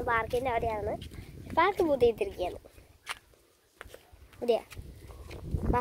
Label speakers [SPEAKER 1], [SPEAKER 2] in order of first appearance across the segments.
[SPEAKER 1] പാർക്കിൻ്റെ അവിടെയാണ് പാർക്ക് പൂത്തിയിട്ടിരിക്കുകയാണ് അതെയാ വാ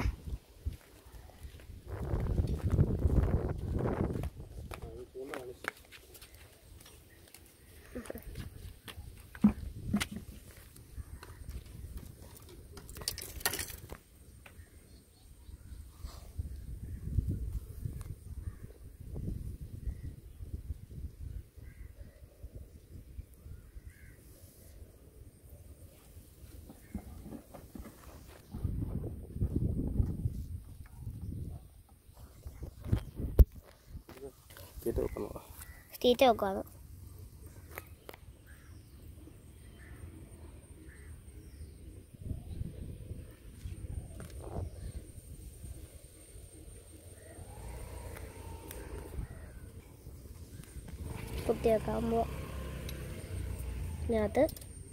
[SPEAKER 2] തീറ്റ വെക്കുന്നതാ
[SPEAKER 1] തീറ്റ വെക്കുവാണ് കുത്തി വെക്കാകുമ്പോൾ ഇതിനകത്ത്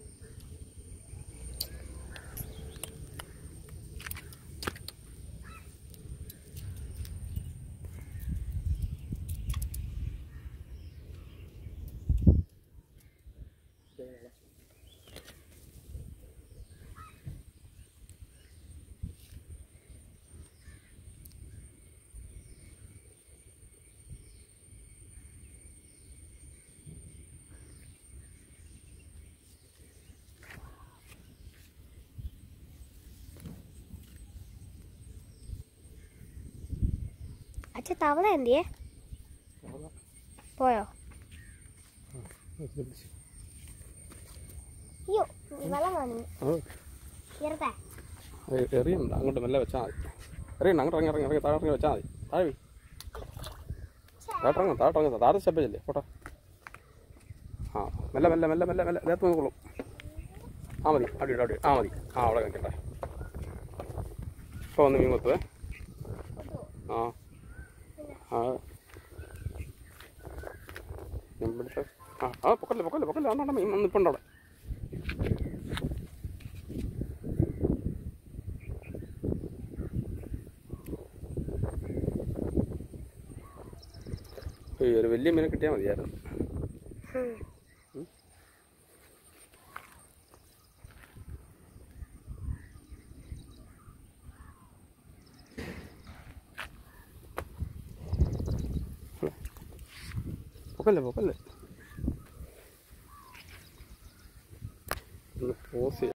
[SPEAKER 1] അച്ഛ തവള എന്തിയേ പോയോ അയ്യോ വെള്ളം വന്നു ചെറുതാ
[SPEAKER 2] എറിയുന്നുണ്ട് അങ്ങോട്ട് മെല്ലെ വെച്ചാൽ മതി എറിയണ്ട അങ്ങോട്ട് ഇറങ്ങി ഇറങ്ങി ഇറങ്ങി താഴെ ഇറങ്ങി വെച്ചാൽ മതി താഴെ വീ. താഴോട്ട് ഇറങ്ങും താഴോട്ട് ഇറങ്ങും താഴെ സ്റ്റെപ്പ് ചെല്ലേ പോട്ടെ ആ മെല്ലെ മെല്ലെ മെല്ലെ മെല്ലെ മെല്ലെ നേരത്തെ നോക്കോളും ആ മതി അവിടെ ഇട്, അവിടെ ഇട്. ആ മതി ആ അവിടെ നിൽക്കട്ടെ ഇപ്പോൾ വന്ന് മീൻ കൊത്തുവേ ആ ആ ഇവിടുത്തെ ആ ആ പൊക്കല്ലേ പൊക്കല്ലേ പൊക്കല്ലേ അന്നാണ്ട മീൻ നിൽപ്പുണ്ട് അവിടെ ഏയ് ഒരു വലിയ മീനെ കിട്ടിയാൽ മതിയായിരുന്നു പൊക്കല്ലേ പൊക്കല്ലേ ഒന്ന് പോസ് ചെയ്യാം